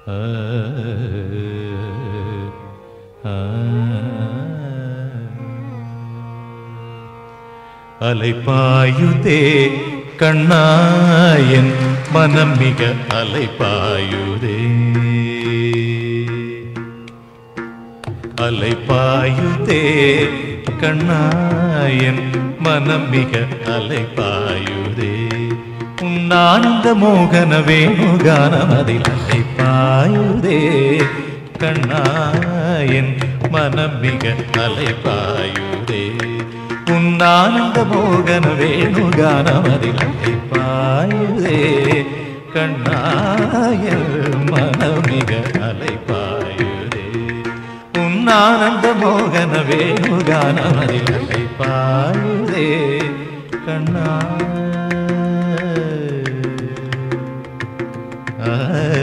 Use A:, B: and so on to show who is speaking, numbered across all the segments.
A: ஆ, ஆ. அலைப்பாயுதே கண்ணாயன் மனம் மிக அலைப்பாயுதே அலைப்பாயுதே கண்ணாயன் மனம் மிக அலைப்பாயுதே உன்னானந்த மோகன வேணுகானமதில் அலைப்பாயுதே கண்ணாயன் மனம் மிக அலைப்பாயுதே உன்னானந்த மோகன வேணுகானமதில் அலைப்பாயுதே கண்ணாயன் மனம் மிக அலைப்பாயுதே உன்னானந்த மோகன வேணுகானமதில் அலைப்பாயுதே கண்ணா ஆ.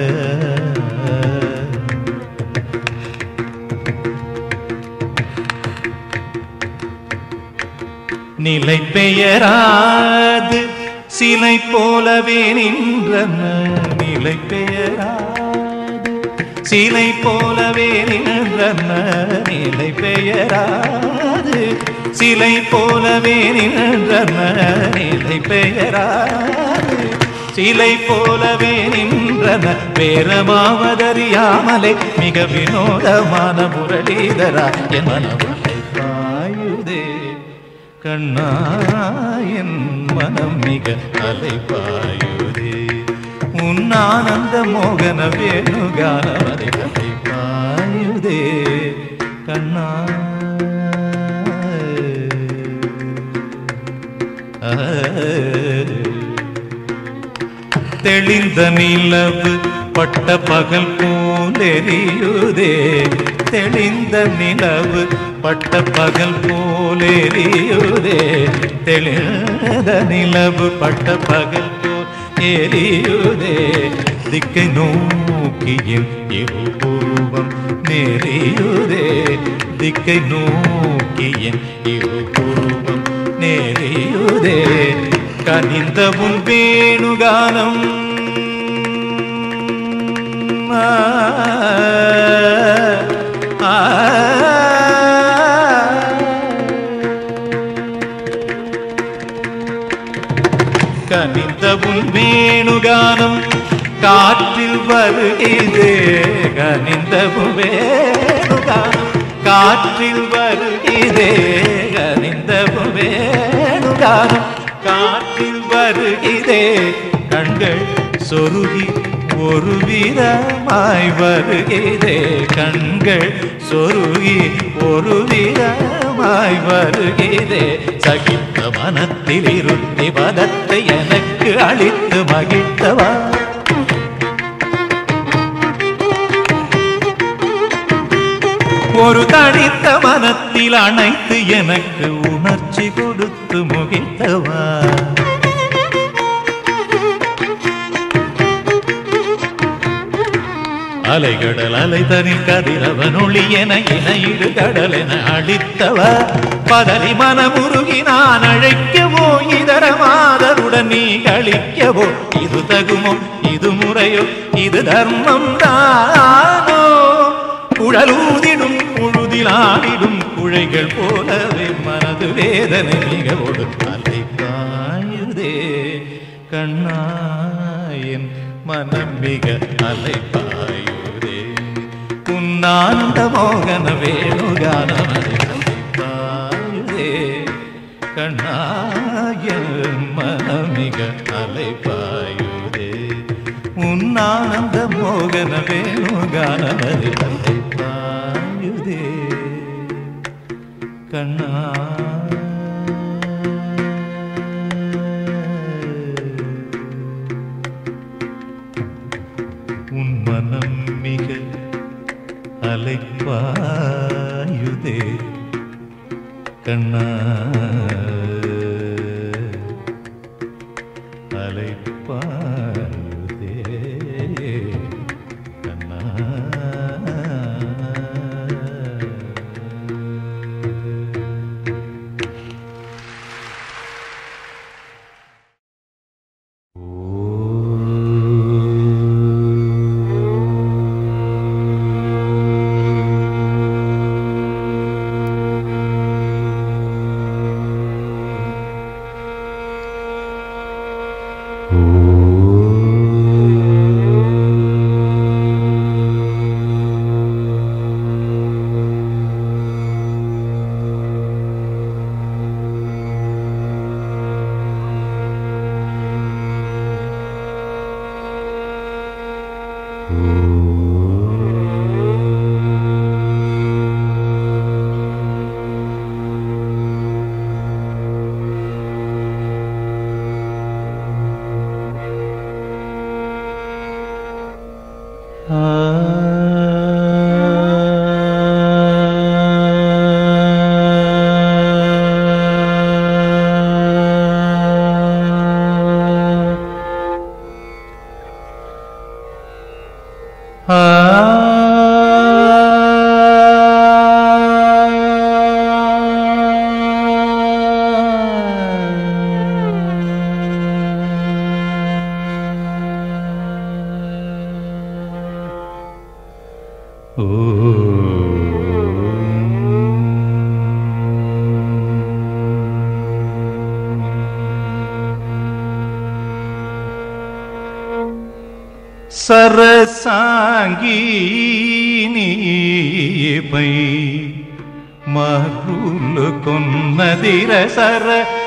A: நிலை பெயராது சிலை போலவே நின்றன நிலை பெயராது சிலை போலவே நின்றன நிலை பெயராது சிலை போலவே நின்றன நிலை பெயராது சிலை போலவே நின்றன பேரமாவதறியாமலே மிக வினோதமான முரளிதரா என் மனமலை பாயுதே கண்ணாயன் மனம் மிக அலைப்பாயுதே உன் ஆனந்த மோகன வேணுகானவரை அலைப்பாயுதே கண்ணா தெளிந்த நிலவு பட்ட பகல் போலெரியுதே தெளிந்த நிலவு பட்ட பகல் போலெரியுதே தெளிந்த நிலவு பட்ட பகல் போல் எரியுதே திக்கை நோக்கியின் இருபூர்வம் நெறியுதே திக்கை நோக்கியின் இருபூர்வம் நெறியுதே கனிந்த உன் வேணுகானம் ஆ, ஆ, கனிந்த உன் வேணுகானம் காற்றில் வருகிறதே கனிந்த உன் வேணுகானம் காற்றில் வருகிறதே கனிந்த உன் வேணுகானம் காற்றில் வருகிறதே கண்கள் சொருகி ஒரு வீரமாய் வருகிறதே கண்கள் சொருகி ஒரு வீரமாய் வருகிறதே சகித்த மனத்தில் இருத்தி பதத்தை எனக்கு அளித்து மகிழ்த்தவா ஒரு தனித்த மனத்தில் அணைத்து எனக்கு உணர்ச்சி கொடுத்து முகிழ்த்தவா அலைகடல் அலைதனில் கதிரவன் ஒளி என இணையிடு கடல் என அழித்தவா பதறி மனமுருகி நான் அழைக்கவோ இதர மாதருடன் நீ கழிக்கவோ இது தகுமோ இது முறையோ இது தர்மம் தானோ குழலூதிடும் புழுதிலாடிடும் குழைகள் போலவே மனது வேதனை மிக ஒடுக்காலை பாயுதே கண்ணாயன் மனம் மிக அலைப்பாயுதே உன்னானந்த மோகன வேணுகானமதை அலைப்பாயுதே கண்ணாயன் மனம் மிக அலைப்பாயுதே உன்னானந்த மோகன வேணுகானமதை அலைப்பாயுதே கண்ணா உன் மனம் மிக அலைப்பாயுதே கண்ணா அலைப்பாயுதே கண்ணா ஓ సరసాంగీనీపై మరులు కొన్నదిర సర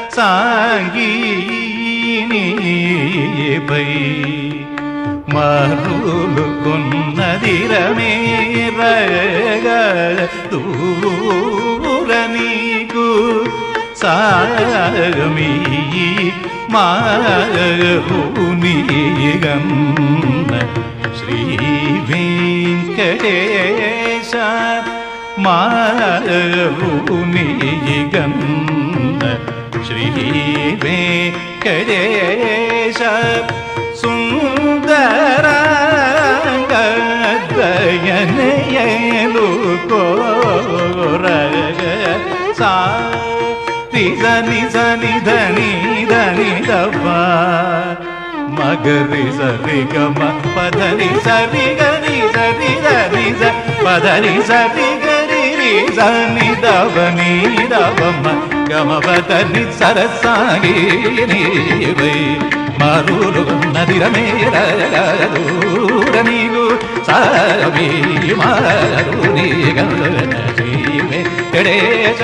A: సాంగీనీపై మరులు కొన్నదిర మేరగ దూర నీకు సాగమీ మారునిగన్న శ్రీ వెంకటేశ మారునిగన్న శ్రీ వెంకటేశ సుందరంగయనయలు కోరగ సా నిజ నిజ నిధ నిధని దవ్వ మగరి సరి గమ పదని సరి గని సరి దని స పదని సరి గరి రి సని దవ ని దవమ గమ పదని సరసాగి ని వై మరులు నదిర మేర దూర నీగు సామి మారు నీ గణ జీవే గణేశ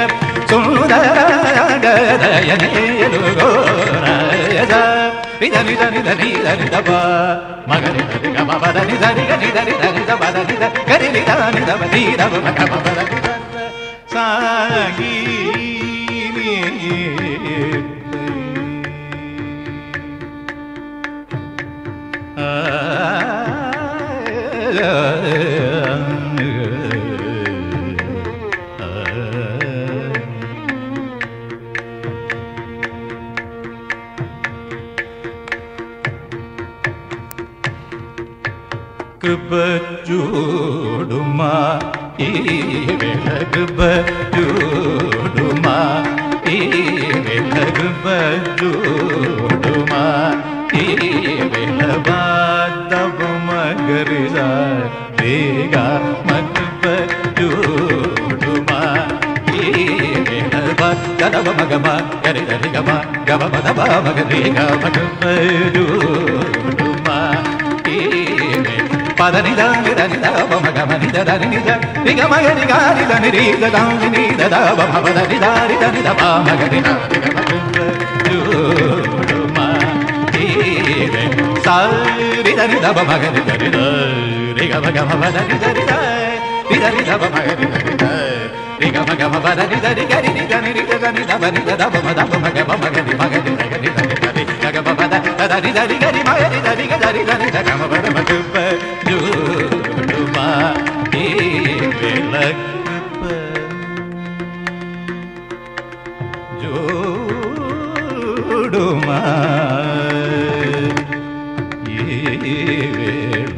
A: సుందరగదయనేలు గోరాయజ నిధ నిధ నిధ నిధ నిధ ప మగరి ధరి గమ పద నిధ నిగ నిధ నిధ నిధ పద నిధ గరి నిధ నిధ ప నిధ ప గమ పద నిధ సాగి కృప చూడుమా ఈ వేళ కృప చూడుమా ఈ వేళ కృప చూడుమా ఈ వేళ బాధవ మగరిజా వేగా మకృప చూడుమా ఈ వేళ గదవ మగమ గరి గరి గమ గమ మదవ మగరి గమ కృప చూడుమా ఈ పదని దాని దని దవ మగ మని దని నిద నిగ మగ ని గారి దని రి ద దాని ని ద దవ భవ దని దారి దని ద పా మగ ని ద ని గ మగ జీవే సారి దని దవ మగ ని దని ద రి గ మగ భవ దని దని ద రి దని దవ మగ ని దని ద రి గ మగ భవ దని దని గరి ని దని రి ద దని దవ ని ద దవ మ దవ మగ మ మగ ని మగ ని ద ని దని దని గ భవ ద ద ని దని గరి మగ ని దని గ దని దని ద గ మ భవ మగ ప చూడుమా ఈ విలకప చూడుమా ఈ వేళ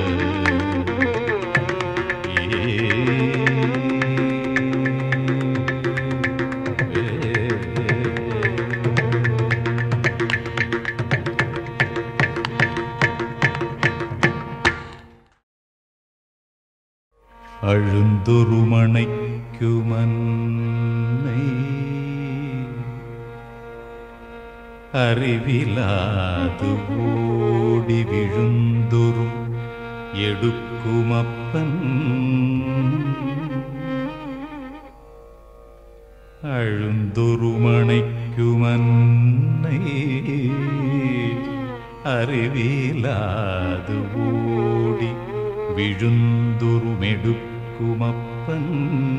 A: அழுந்துருமணைக்குமன்னை அறிவிலாது ஓடி விழுந்தொரு எடுக்குமப்பன் அழுந்துருமணைக்குமன்னை அறிவிலாது ஓடி விழுந்துருமெடுக்குமப்பன்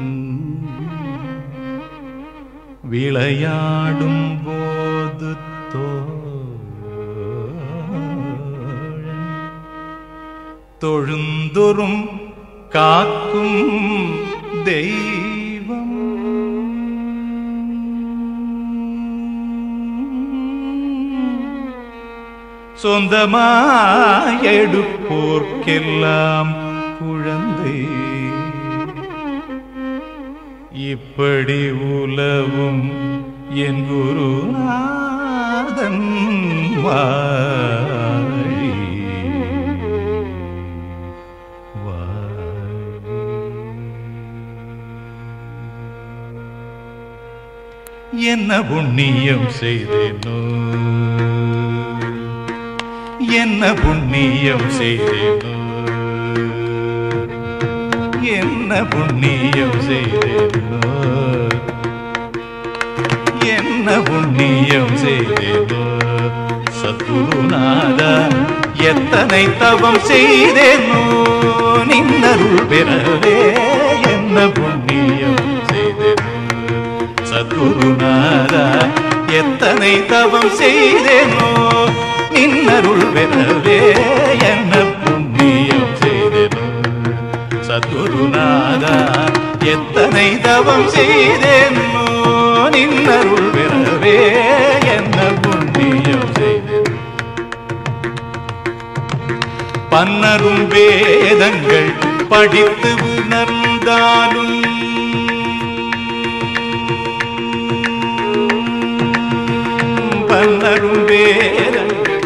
A: விளையாடும் போது தோழன் தொழுந்தொரும் காக்கும் தெய்வம் சொந்தமாயெடுப்போர்க்கெல்லாம் குழந்தை இப்படி உலவும் என் குருநாதன் வாழி வாழி. என்ன புண்ணியம் செய்தேனோ என்ன புண்ணியம் செய்தேனோ என்ன புண்ணியம் செய்தேனோ என்ன புண்ணியம் செய்தேனோ சத்குருநாதா எத்தனை தவம் செய்தேனோ நின்னருள் பெறவே என்ன புண்ணியம் செய்தேனோ சத்குருநாதா எத்தனை தவம் செய்தேனோ நின்னருள் பெறவே என்ன புண்ணியம் செய்தேனோ சத்குருநாதா எத்தனை தவம் செய்தேனோ நின்னருள் பெறவே என்ன புண்ணியம் செய்தேனோ பன்னரும் வேதங்கள் படித்து உணர்ந்தாலும் பன்னரும் வேதங்கள்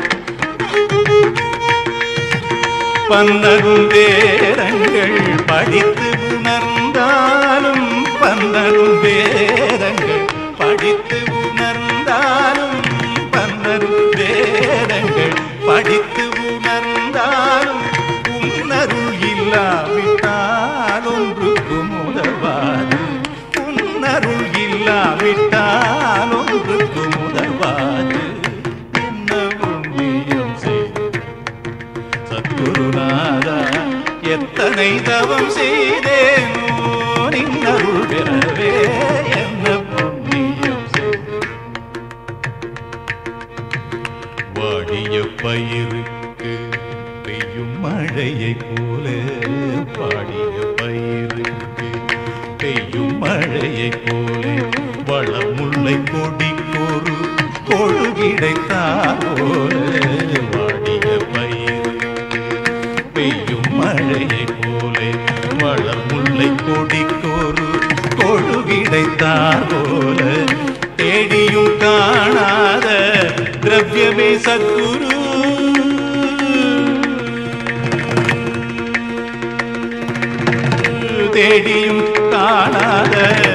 A: பன்னரும் வேதங்கள் படித்து உணர்ந்தாலும் பன்னரும் வேதங்கள் படித்து உணர்ந்தாலும் பன்னரும் வேதங்கள் படித்து உணர்ந்தாலும் உன்னருள் இல்லாவிட்டால் ஒன்றுக்கும் உதவாது உன்னருள் இல்லாவிட்டால் ஒன்றுக்கும் உதவாது என்ன புண்ணியம் செய்து சத்குருநாதா எத்தனை தவம் செய்தேனோ நின்னருள் பெறவே என்ன புண்ணியம் செய்து வாடிய பயிருக்கு பெய்யும் மழையைப் போல பாடிய பயிருக்கு பெய்யும் மழையைப் போல வளமுல்லை கொடிக்கொரு கொழு கிடைத்தால் போல வாடிய பயிருக்கு பெய்யும் மழையைப் போல வளமுல்லை கொடிக்கொரு கொழு கிடைத்தால் போல தேடியும் காணாத திரவியமே சத்குரு தேடியும் காணாத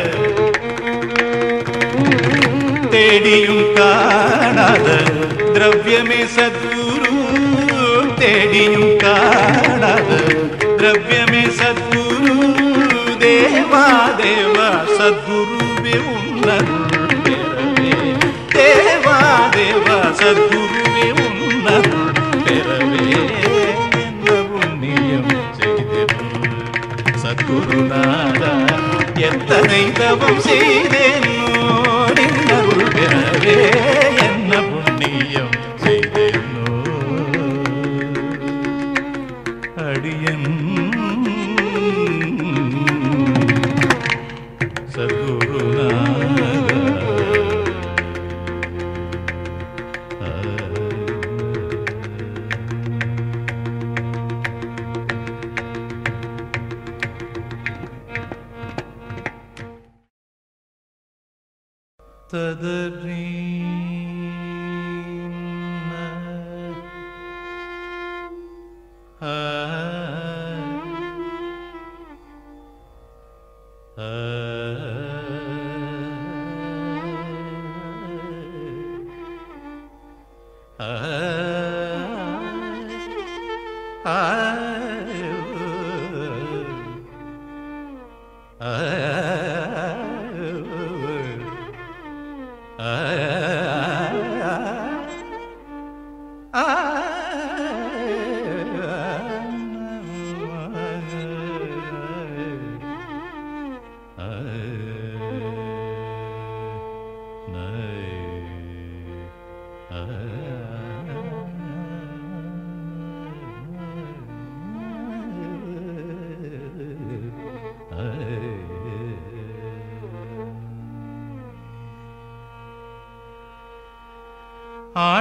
A: தேடியும் காணாத திரவியமே சத்குரு தேடியும் காணாத திரவியமே சத்குரு தேவா தேவா சத்குருவே உன்னருள் பெறவே தேவா தேவா சத்குருவே உன்னருள் பெறவே என்ன புண்ணியம் செய்தேன் சத்குருநாதா எத்தனை தவம் செய்தேனோ நின்னருள் பெறவே என்ன புண்ணியம் செய்தேனோ அடியன் ததறி ஆ ஆ ஆ ஆ ஆ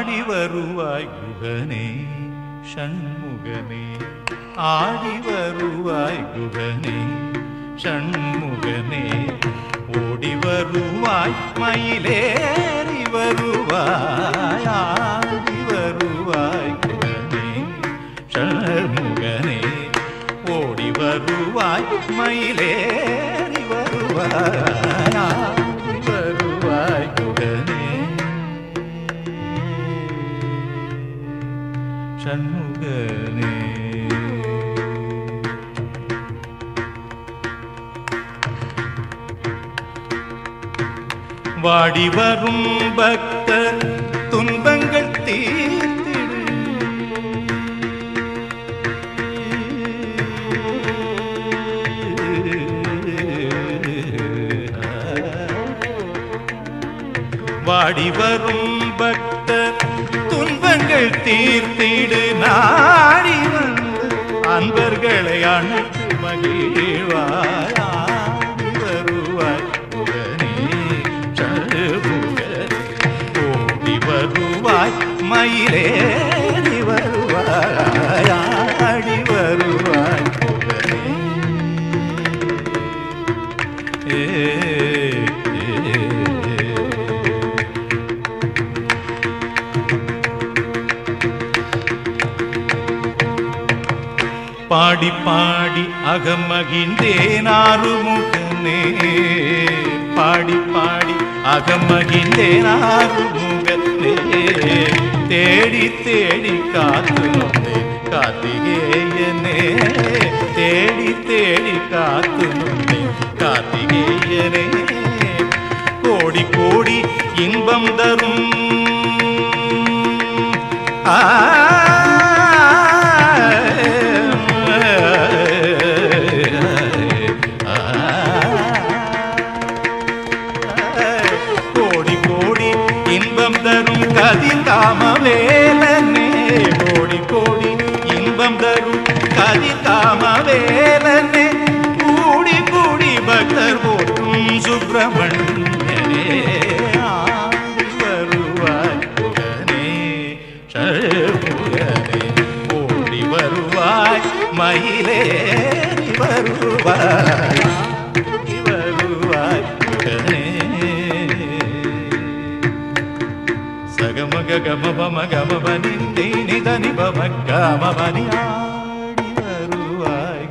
A: ஆடி வருவாய் குகனே ஷண்முகனே ஆடி வருவாய் குகனே ஷண்முகனே ஓடி வருவாய் மயிலேறி வருவாய் ஆடி வருவாய் குகனே ஷண்முகனே ஓடி வருவாய் மயிலேறி வருவாய் ஆடி வருவாய் குகனே ஷண்முகனே வாடி வரும் பக்தர் துன்பங்கள் தீர்த்திடு வாடி வரும் பக்தர் துன்பங்கள் தீர்த்திடு நாடி வந்து அன்பர்களை அணைத்து மகிழ்வாய் ஆடி வருவாய் புகனே சண்முகனே. ஓடி வருவாய் மயிலேறி வருவாய் ஆடி வருவாய் புகனே. ஏ ஏ, ஏ. பாடி பாடி அகமகிழ்ந்தேன் ஆறுமுகனே பாடி பாடி அகமகிழ்ந்தேன் ஆறுமுகனே தேடி தேடி காத்து நொந்தேன் கார்த்திகேயனே தேடி தேடி காத்து நொந்தேன் கார்த்திகேயனே கோடி கோடி இன்பம் தரும் ஆ கோடி கோடி இன்பம் தரும் கதிர்காம வேலனே கோடி கோடி இன்பம் தரும் கதிர்காம வேலனே கூடி கூடி பக்தர் போற்றும் சுப்பிரமணியனே ஆடி வருவாய் புகனே ஷண்முகனே ஓடி வருவாய் மயிலேறி வருவாய் ஆடி வருவாய் புகனே சகமக கமபம கமபனி நீ தனி பம கமபனி ஆடி வருவாய்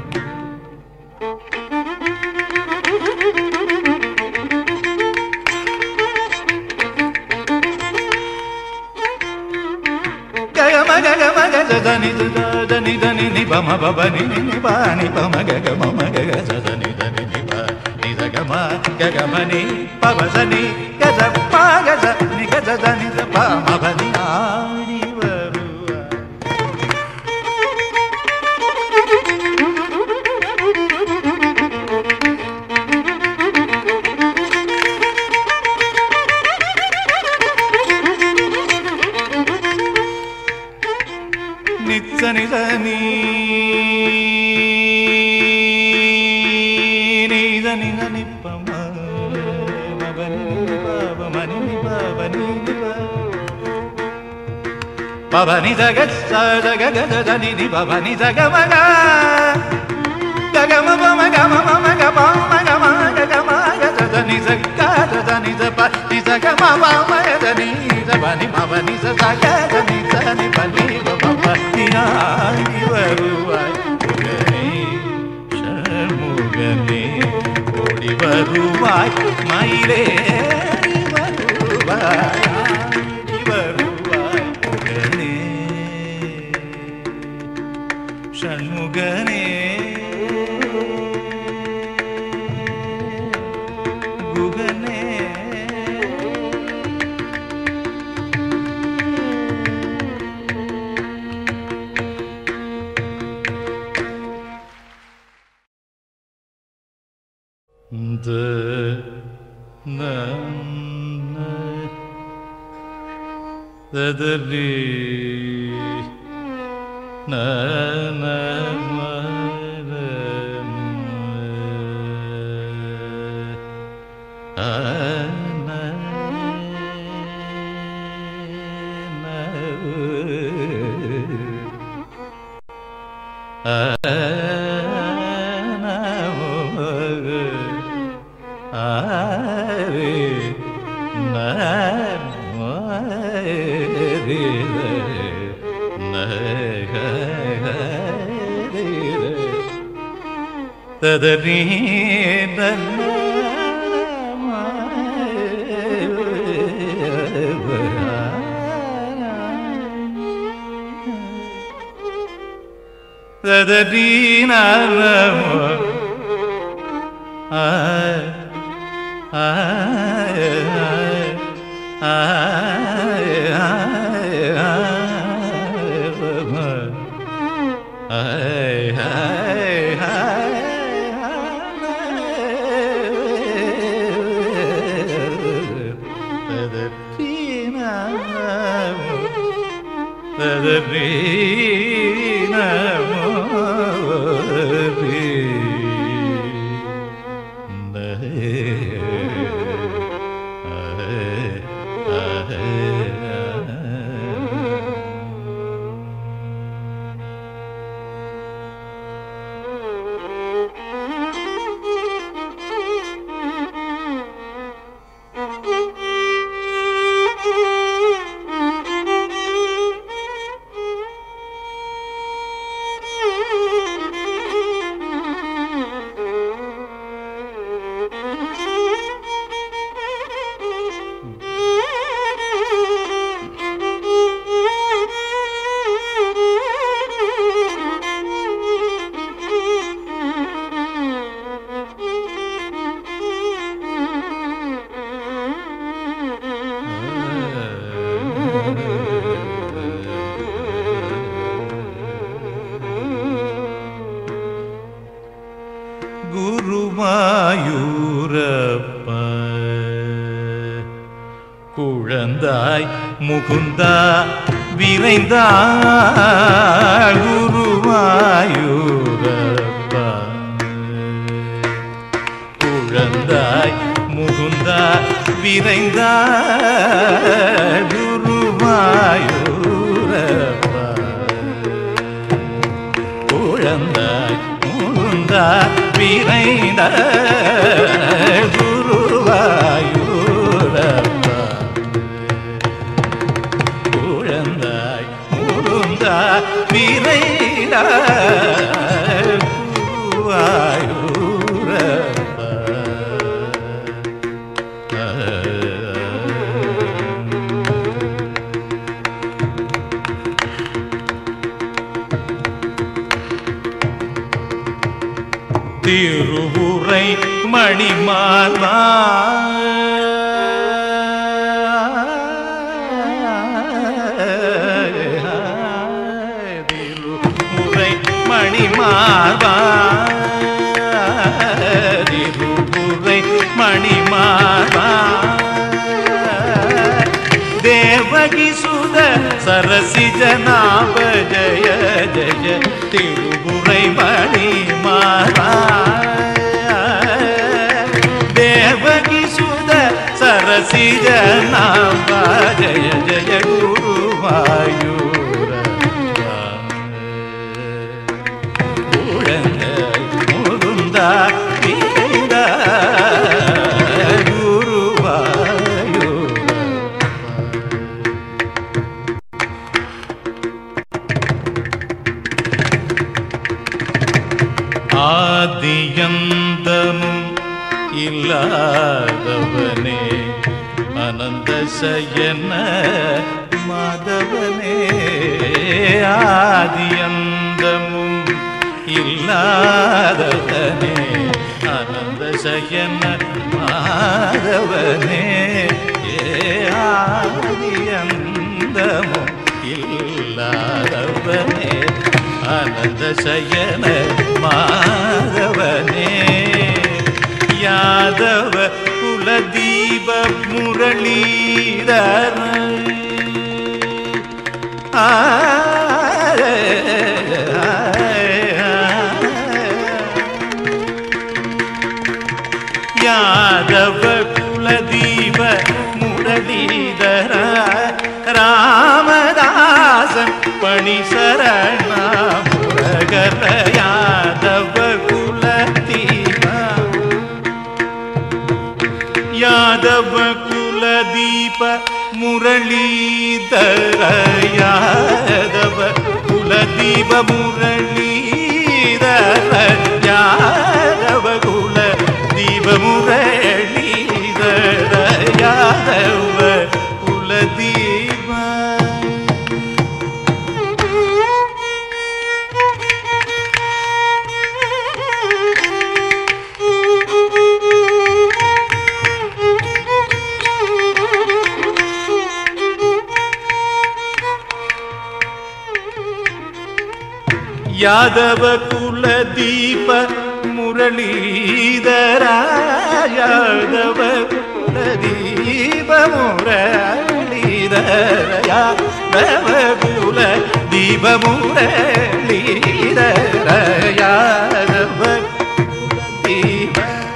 A: గమ గగ మగ దని దని దని ని బమ బబ ని ని ని బా ని బమ గగ మమ గగ దని దని ని బా ని గ గమ గగ మని పవ దని గజ పా గజ ని గజ దని ద ప మబ ని ఆడి వరువా నిత్య నిజ నీ నిజ నిజ నిప్పమ మబని బాబ మని బాబ ని పవని జగ జగ గజ దని ని పవని జగ మగ గగ మమ మగ మమ మగ పమ గ మ గ మ గ జ ని జ గ జ ని జ ప ని జ గ మ మ మ జ ని జ ప ని మ ప ని జ జ గ జ ని జ ని ప ని ప మ ప ని ஆடி வருவாய் முகனே ஷண்முகனே ஓடி வருவாய் மயிலேறி வருவாய் ஆடி வருவாய் முகனே ஷண்முகனே குகனே The na na the the li na na ma na a na ததனி ததனி ஆ ஆ ஆ குருமாயூரப்ப குழந்தாய் முகுந்தா விரைந்தா குருமாயூரப்ப குழந்தாய் முகுந்தா விரைந்தா குருமாயூரப்ப குழந்தாய் முகுந்தா விரைந்த குருவாயூரப்பா குழந்தாய் முகுந்தா விரைந்த திருவுரை மணிமாலா திருவுரை மணிமாலா திருவுரை மணிமாலா தேவகி சுத சரசிஜ நாம ஜய ஜய திருபுரை மணி மாறா தேவகி சுத சரசிஜ நாம ஜய ஜய குருவாயூரப்பா. குழந்தை முருந்தா பிறந்தா குருவாயூரப்பா. ஆதியந்தமும் இல்லாதவனே அனந்த சயன மாதவனே ஆதியந்தமும் இல்லாதவனே அனந்த சயன மாதவனே ஏ ஆதியந்தமும் இல்லாதவனே ஆனந்த சயன மாதவனே யாதவ குலதீப முரளீதர ஆ யாதவ குலதீப முரளீதர ராமதாசன் பணி சரண முரகர யாதவ குலதீப யாதவ குலதீப முரளீதர யாதவ குலதீப முரளீதர யாதவ யாதவ குல தீப முரளீதர யாதவ குல தீப முரளீதர யாதவ குல தீப முரளீதர யாதவ குல தீப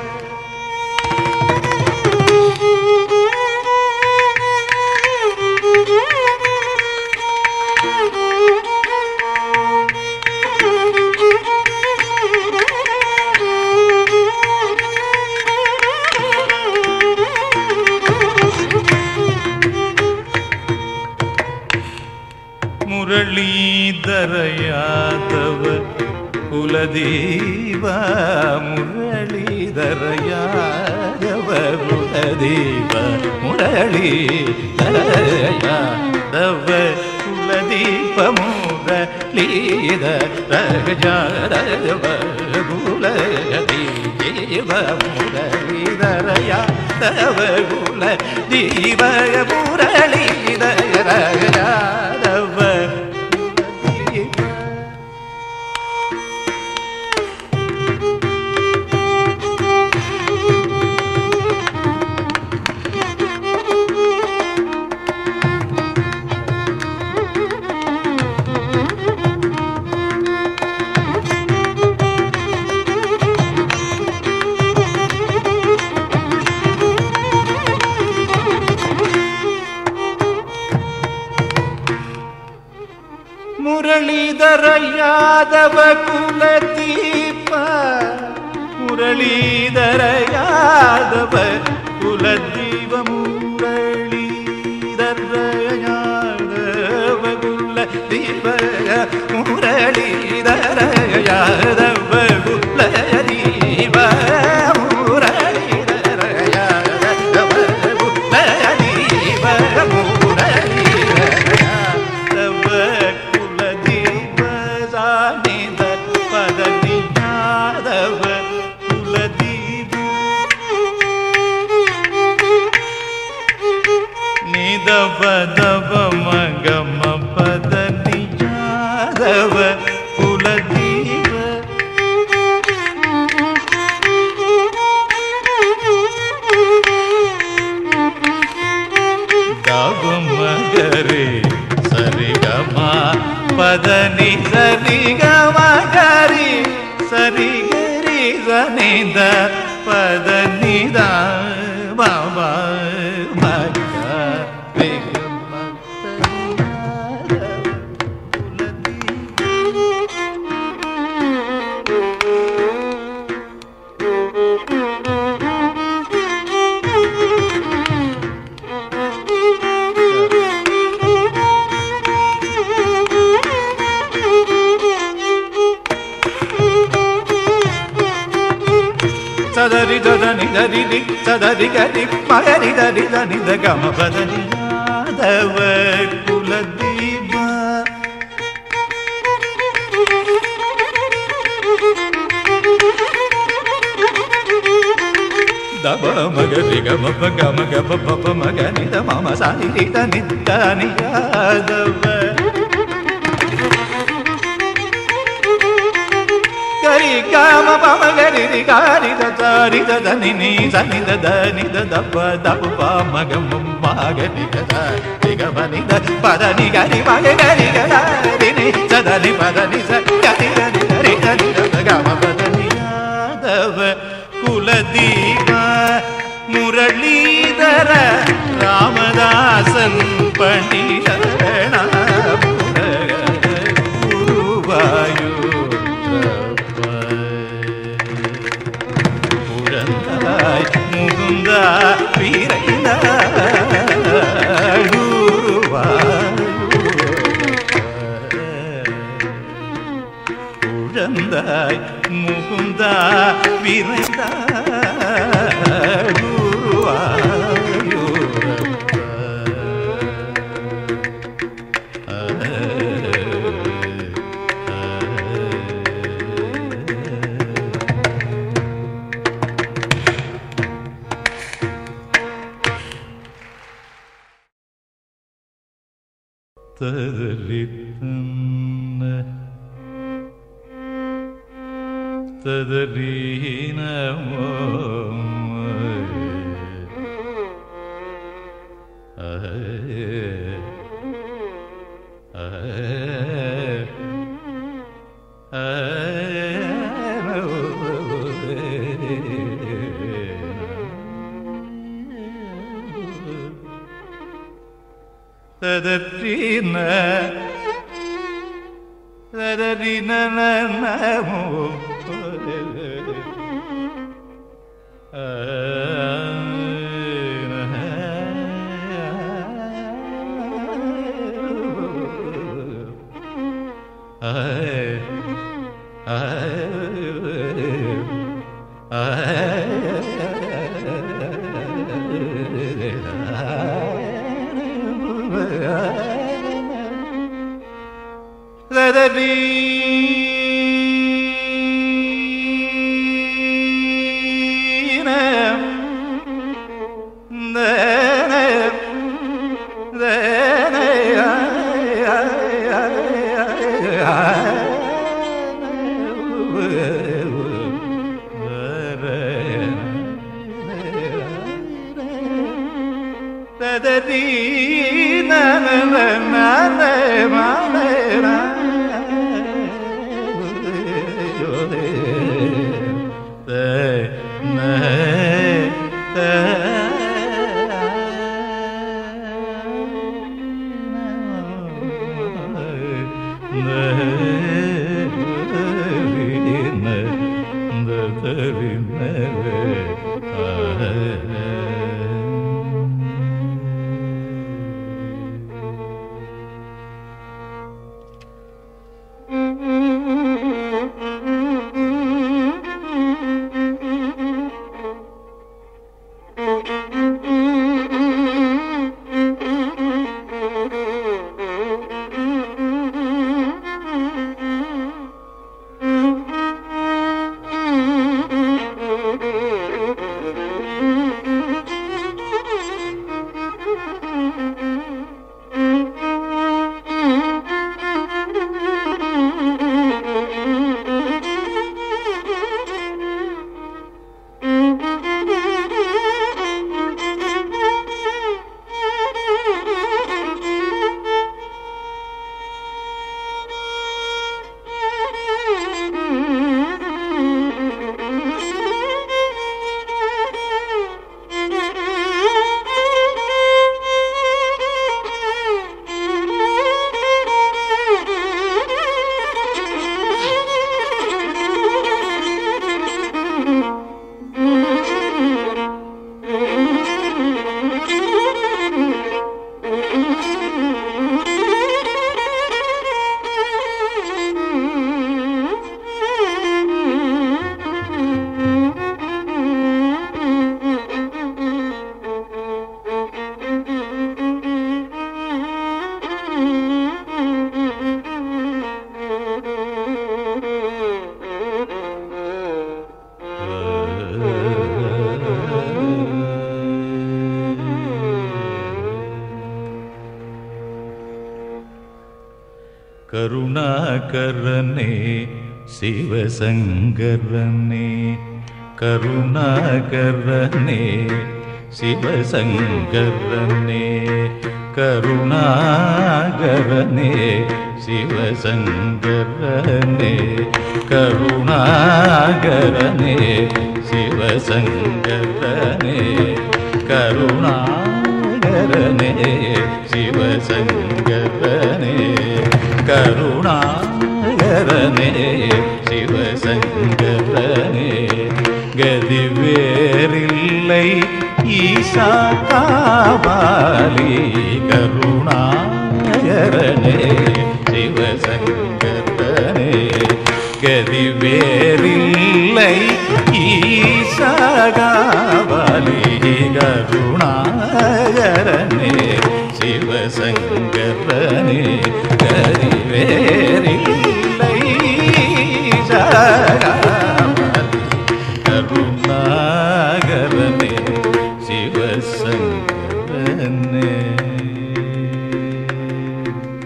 A: முரளீதர யாதவ குலதீவ முரளீதர யாதவ குலதீவ முரளீதர யாதவ குலதீப முரளீதர யாதவ குலதீப முரளீதர யாதவ குலதீப முரளீதர யாதவ ಮುರಳೀಧರ ಯಾದವ ಕುಲದೀಪ ಮುರಳೀಧರ ಯಾದವ ಕುಲದೀಪ ಮುರಳೀಧರ ಯಾದವ ಕುಲದೀಪ ಮುರಳೀಧರ ಯಾದವ ಕುಲದೀಪ ಮುರಳೀಧರ ಯಾದವ ಕುಲದೀಪ ಮುರಳೀಧರ ಯಾದವ ಕುಲದೀಪ ಸಾನಿದ ಪದನಿ ಯಾದವ ಕುಲದೀಪ ನಿದವ ದವ ಮಗಮ ಪದನಿ ಯಾದವ ಕುಲದೀಪ ದವ ಮಗರೆ ಸರಿ ಗಮ ಪದನಿ ಸರಿ ಗಮ ಗರಿ ಸರಿ ಗರಿ ಸನಿದ ಪದನಿದ ಬಾಬಾ ಮಗ ರಿ ಗಮ ಕುಲದೀಪ ಸದರಿ ದನಿ ದರಿ ರಿ ಸದರಿ ಗರಿ ಮಗರಿ ದರಿ ದನಿ ದ ಗಮ ಪದನಿ ಯಾದವ ಕುಲದೀಪ ದಬ ಮಗರಿ ಗಮ ಪ ಗಮ ಗಮ ಪಪ ಮಗ ನಿದ ಮಮ ಸಾನಿ ರಿದ ನಿದ ನಿ ಯಾದವ ಗರಿ ಕಾಮ ಪಮ ಗರಿ ರಿ ಗಾರಿ ದ ದಾರಿ ದ ಧನಿ ನೀ ಸನಿ ದ ಧನಿ ದ ದಪ ದಪ ಪ ಮಗ ಮಗ ನಿ ದ ರಿ ಗ ಮ ನಿ ದ ಪದ ನಿ ಗರಿ ಮಗ ಗರಿ ಗ ದಾರಿ ನಿ ಸದ ನಿ ಪದ ನಿ ಸ ಗರಿ ಗ ನಿ ರಿ ಗ ನಿ ದ ಗ ಮ ಪದ ನಿ ಯಾದವ ಕುಲದೀಪ ಮುರಳೀಧರ ರಾಮದಾಸನ್ ಪಂಡಿತರಣ குழந்தாய் முகுந்த வீரைந்த குழந்தாய் முகுந்த விரைந்த ததலித்தன்ன ததரீனமோ ததரீன ததரீன நமோ கருணாகரனே சிவசங்கரனே கருணாகரனே சிவசங்கரனே கருணாகரனே சிவசங்கரனே கருணாகரனே சிவசங்கரனே கருணாகரனே சிவசங்கரனே கருணாகரனே சிவசங்கரனே கதிவேறில்லை ஈசா காவாலி கருணாகரனே சிவசங்கரனே கதிவேறில்லை ஈசா காவாலி கருணாகரனே சிவசங்கரனே கதிவேறில்லை ஈசா காவாலி கருணாகரனே சிவசங்கரனே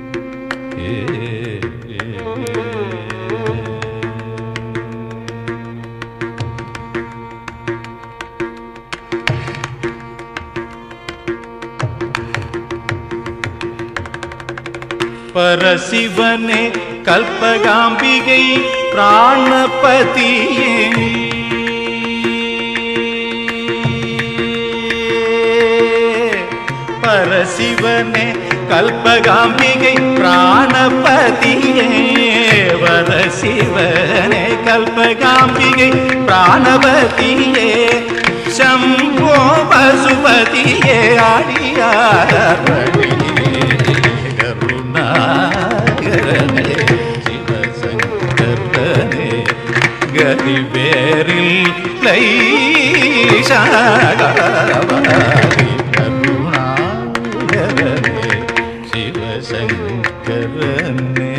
A: ஏ, ஏ, ஏ. பரசிவனே கல்பகாம்பிகை பிராணபதியே பரசிவனே கல்பகாம்பிகை பிராணபதியே வரசிவனே கல்பகாம்பிகை பிராணபதியே சம்போ பசுபதியே ஆடியாரே கருணாகரனே சிவசங்கரனே கதிவேரில் லைஷாகவாரி கருணாகரனே சிவசங்கரனே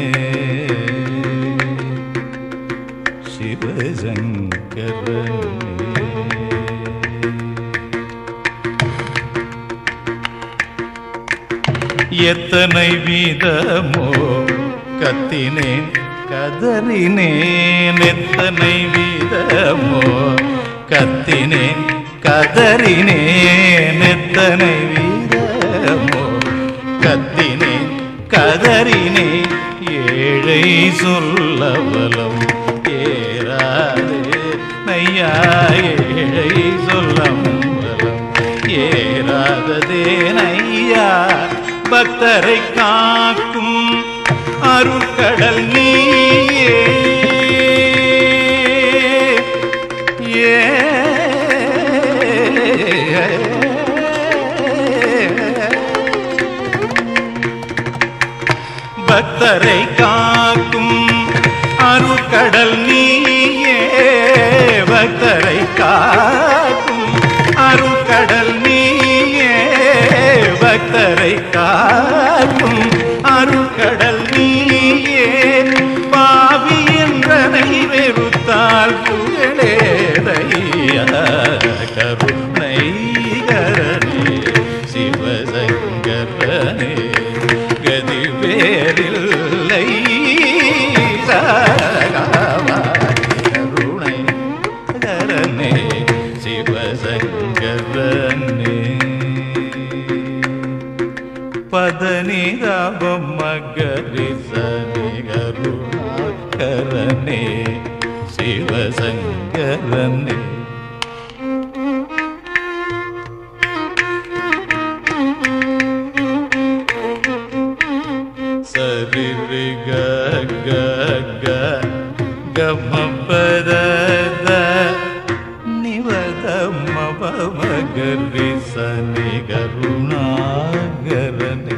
A: சிவசங்கரனே எத்தனை வீதமோ கத்தினேன் கதறினேன் எத்தனை வீதமோ கத்தினேன் கதறினேன் எத்தனை வீதமோ கத்தினேன் கதறினேன் ஏழை சொல்லவலம் ஏறாதே நையா ஏழை சொல்லம் வலம் ஏறாததே நையா பக்தரை காக்கும் அருட்கடல் நீயே ஏ பக்தரை காக்கும் அருட்கடல் நீயே பக்தரை காக்கும் அருட்கடல் நீயே பக்தரை காக்கும் அருட்கடல் நீயே பாவி என்றனை வெறுத்தால் புகழேதையா கருணை கரணே சிவசங்கரனே கதி வேறில்லை கருணை கரணே சிவசங்கரனே பதனிதாபம் மகரி சனிகருணாகரனே சிவசங்கரனே சரிரி க க க கம பத த நிவத மப மகரி சனி கருணாகரனே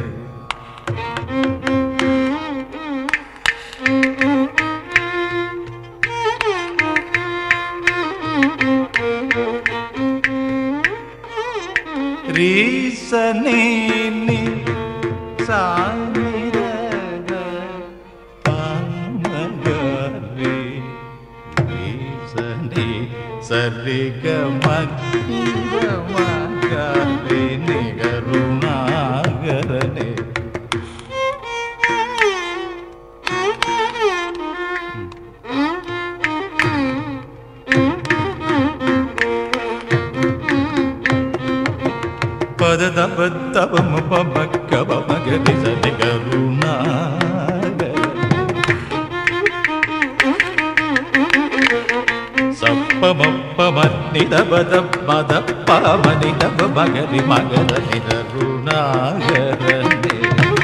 A: ரீசனே நி சானிரக பாமகரி ரீசனே சரிக மகிர மகரி நிகருணாகரனே பத தப தப மப மக்க மகரி சனி கருணாகரனே சப்பமப்ப மன்னிதபத மதப்ப மனிதப மகரி மகர நிதருணாகரனே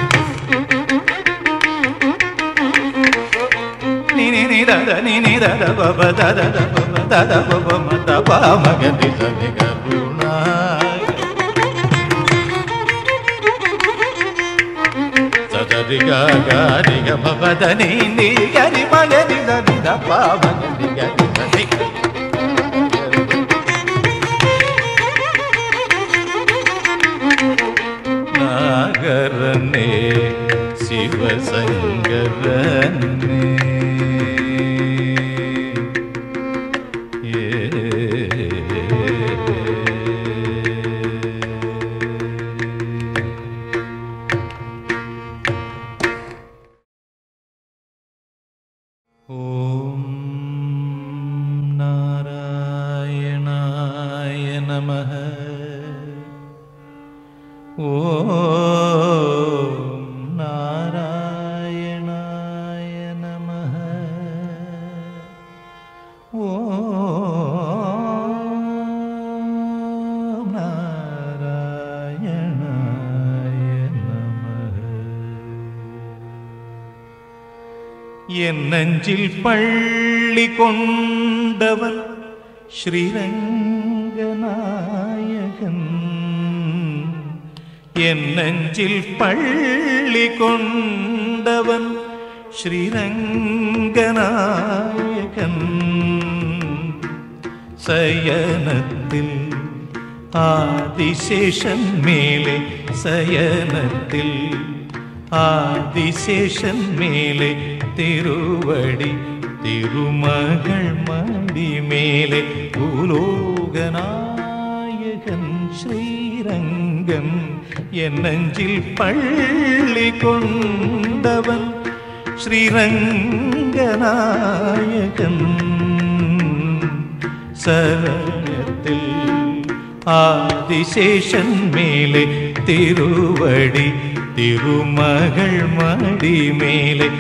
A: நினி நிதத நினி தத பப தத பப தத பப மத ப மகரி சனி கருணாகரனே சதரி காரி கம பதனி நீ கரி மகரி தரி தப்ப மகரி கரி சனி நாகரனே சிவசங்கரனே ஓம் நாராயணாய நமः ஓம் நாராயணாய என் நெஞ்சில் பள்ளி கொண்டவன் ஸ்ரீரங்கநாயகன் என் நெஞ்சில் பள்ளி கொண்டவன் ஸ்ரீரங்கநாயகன் சயனத்தில் ஆதிசேஷன் மேலே சயனத்தில் ஆதிசேஷன் மேலே திருவடி திருமகள் மடி மேலே பூலோகநாயகன் ஸ்ரீரங்கன் என் நெஞ்சில் பள்ளி கொண்டவன் ஸ்ரீரங்கநாயகன் சரணத்தில் ஆதிசேஷன் மேலே திருவடி திருமகள் மடி மேலே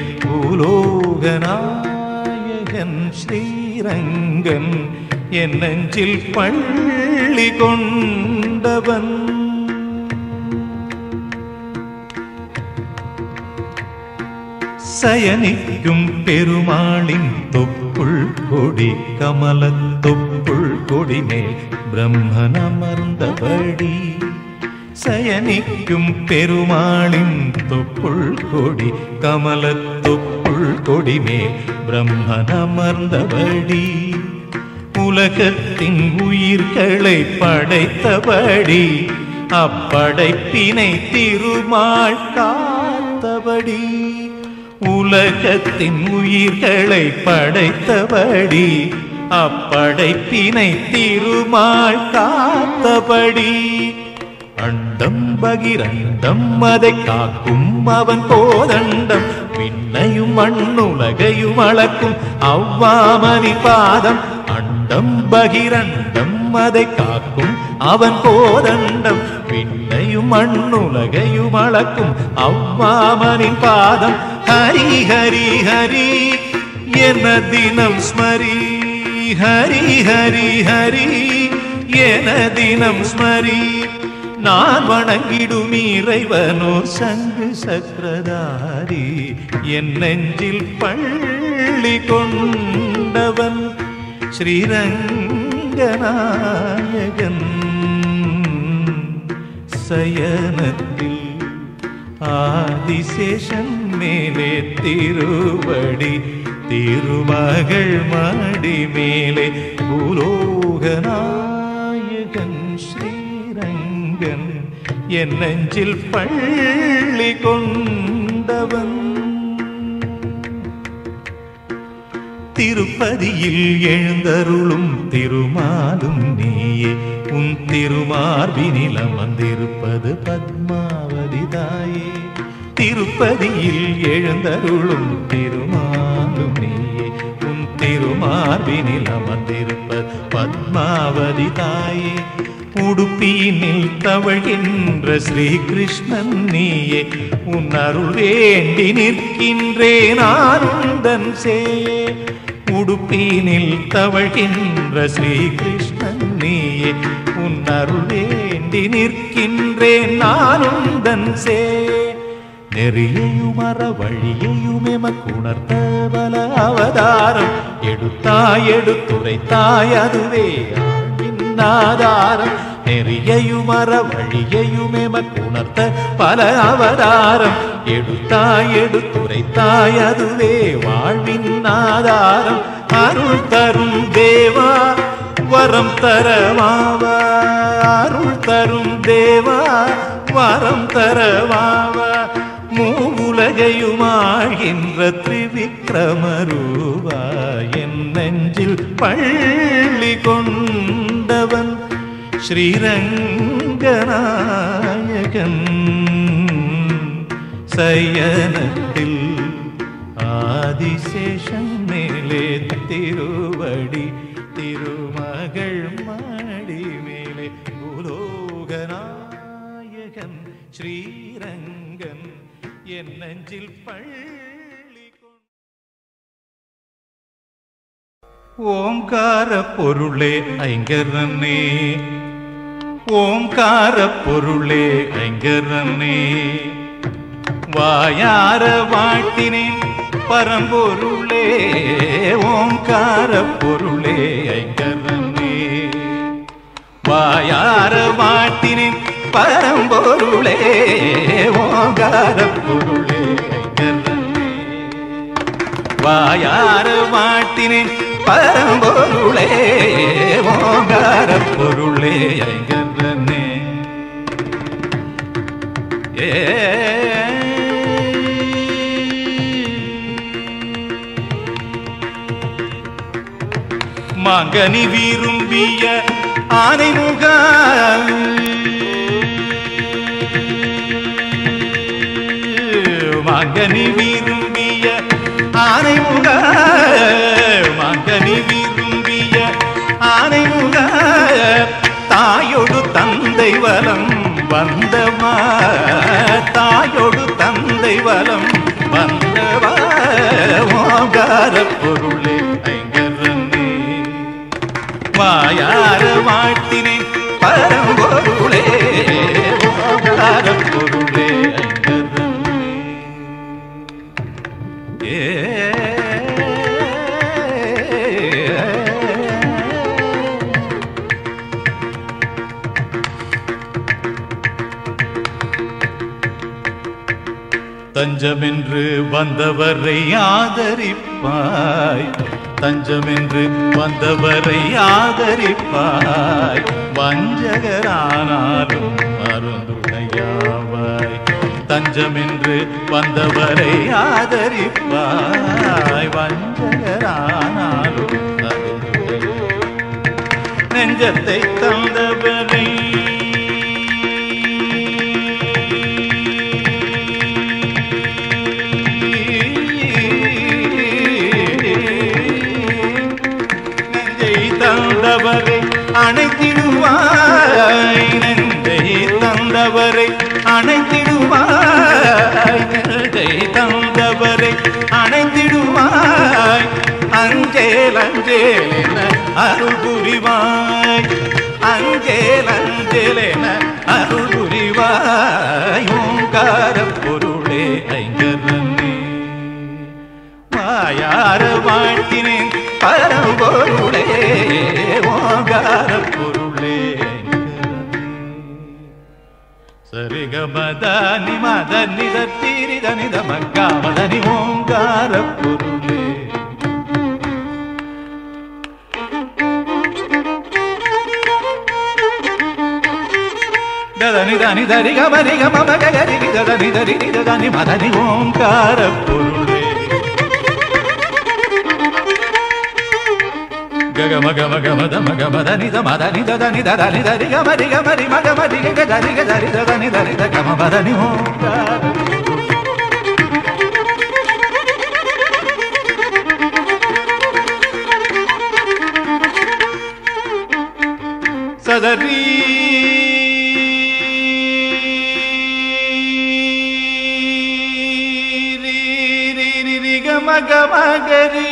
A: பூலோகநாயகன் ஸ்ரீரங்கன் என் நெஞ்சில் பள்ளி கொண்டவன் சயனிக்கும் பெருமாளின் தொப்புள் கொடி கமல தொப்புள் கொடி மேல் பிரம்மன் அமர்ந்தபடி சயனிக்கும் பெருமாளின் தொப்புள் கொடி கமல தொப்புள் கொடி மேல் பிரம்மன் அமர்ந்தபடி உலகத்தின் உயிர்களை படைத்தபடி அப்படைப்பினை திருமாள் காத்தபடி உலகத்தின் உயிர்களை படைத்தபடி அப்படைப்பினை திருமாள் காத்தபடி அண்டம் பகிரண்டம் அதை காக்கும் அவன் கோதண்டம் விண்ணையும் மண்ணுலகையும் அளக்கும் அவ்வாமணி பாதம் அண்டம் பகிரண்டம் அதை காக்கும் அவன் கோதண்டம் விண்ணையும் மண்ணுலகையும் அளக்கும் அவ்வாமனின் பாதம் ஹரி ஹரி ஹரி என தினம் ஸ்மரி ஹரி ஹரி ஹரி என தினம் ஸ்மரி நான் வணங்கிடும் இறைவனோர் சங்கு சக்கரதாரி என் நெஞ்சில் பள்ளி கொண்டவன் ஸ்ரீரங்கநாயகன் சயனத்தில் ஆதிசேஷன் மேலே திருவடி திருமகள் மடி மேலே பூலோகநாயகன் ஸ்ரீரங்கன் என் நெஞ்சில் பள்ளி கொண்டவன் திருப்பதியில் எழுந்தருளும் திருமாலும் நீயே உன் திருமார்பினில் அமர்ந்திருப்பது பத்மாவதி தாயே திருப்பதியில் எழுந்தருளும் திருமாலும் நீயே உன் திருமார்பினில் அமர்ந்திருப்பது பத்மாவதி தாயே உடுப்பினில் தவழ்கின்ற ஸ்ரீகிருஷ்ணன் நீயே உன் அருள் வேண்டி நிற்கின்றேன் ஆனந்தன் சேயே உடுப்பினில் தவழ்கின்ற ஸ்ரீகிருஷ்ணன் நீயே உன் அருள் வேண்டி நிற்கின்றேன் நானுந்தன் சே நெறியையும் அற வழியையும் எமக்குணர்த்த பல அவதாரம் எடுத்தாய் எடுத்துரைத்தாய் அதுவே ஆழ்வின் ஆதாரம் நெறியையும் அற வழியையும் எமக்குணர்த்த பல அவதாரம் எடுத்தாய் எடுத்துரைத்தாய் அதுவே வாழ்வின் ஆதாரம் அருள் தரும் தேவா வரம் தரவாவா அருள் தரும் தேவா வரம் தரவாவா மூவுலகையுமாழ்கின்ற திரிவிக்ரமரூவா என் நெஞ்சில் பள்ளி கொண்டவன் ஸ்ரீரங்கநாயகன் சயனத்தில் ஆதிசேஷன் மேலே திருவடி திருமகள் மடி மேலே பூலோகநாயகன் ஸ்ரீரங்கன் என் நெஞ்சில் பள்ளி கொண்ட ஓங்கார பொருளே ஐங்கரனே ஓங்கார பொருளே ஐங்கரனே வாயார வாழ்த்தினேன் பரம்பொருளே ஓங்கார பொருளே ஐங்கரனே வாயார மாட்டினேன் பரம்பொருளே ஓங்கார பொருளே ஐங்கரனே வாயார மாட்டினேன் பரம்பொருளே ஓங்கார பொருளே ஐங்கரனே ஏ மகனி விரும்பிய ஆனைமுக மகனி விரும்பிய ஆனைமுக மகனி விரும்பிய ஆனைமுக தாயொடு தந்தை வலம் வந்தவா தாயொடு தந்தை வலம் வந்தவா ஓங்கார பொருளே ஐங்கரனே மாயார மாட்டினேன் பரம்பொருளே ஓங்கார பொருளே ஐங்கரனே ஏ தஞ்சமென்று வந்தவரை ஆதரிப்பாய் தஞ்சமென்று வந்தவரை ஆதரிப்பாய் வஞ்சகரானாலும் மருந்துடையாவாய் தஞ்சமென்று வந்தவரை ஆதரிப்பாய் வஞ்சகரானாலும் மருந்துடையாவாய். நெஞ்சத்தை தந்தவரை நெஞ்சை தந்தவரை அணைத்திடுவாய் நெஞ்சை தந்தவரை அணைத்திடுவாய் நெஞ்சை தந்தவரை அணைத்திடுவாய் அஞ்சேல் அஞ்சேல் என அருள் புரிவாய் அஞ்சேல் அஞ்சேல் என அருள் புரிவாய் ஓங்கார பொருளே ஐங்கரனே மாயார வாழ்த்தினேன் பரம்பொருளே ஓங்கார பொருளே சரிகமதனி மதனி தீரி தனித மக்காமதனி ஓங்கார பொருளே ததனி தனி தரி கமரி கம கரி ததனி தரி ததனி மதனி ஓங்கார பொருளே గగ మగ మగ మద మగ మద నిద మద నిద ద నిద ద నిద రి గ మరి గ మరి మగ మరి గ గ రి గ ద రి ద ద ని ద రి ద గ మ మద ని ఓంకార సదరీ రి రి రి రి గ మగ మగరి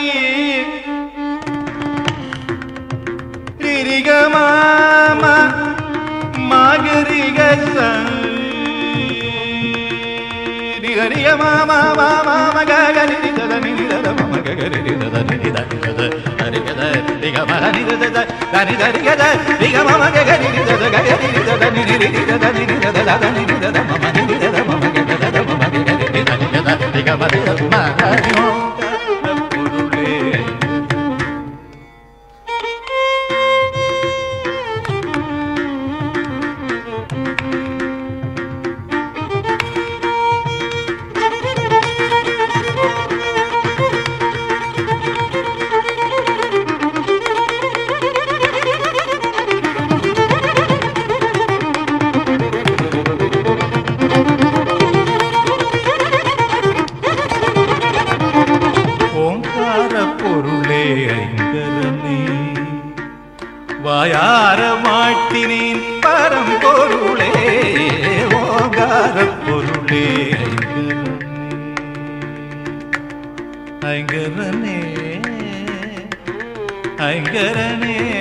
A: ரிரிக மாமா மாகரிக நிகரிய மாமா மாமா மகரி நிதத நிதத மம ககரி நிதத நிதத நிதத ஹரிகத ரிக மக நிதத தனி தரிகத ரிக மம ககரி நிதத ககரி நிதத நிரி நிதத நிதத தத நிதத மம நிதத மம ககத மம ககரி நிதத நிதத ரிக ம நிதத மகரி பொருளே ஓங்கார பொருளே ஐங்கரனே வாயார மாட்டினேன் பரம்பொருளே ஓங்கார பொருளே ஐங்கரனே ஐங்கரனே ஐங்கரனே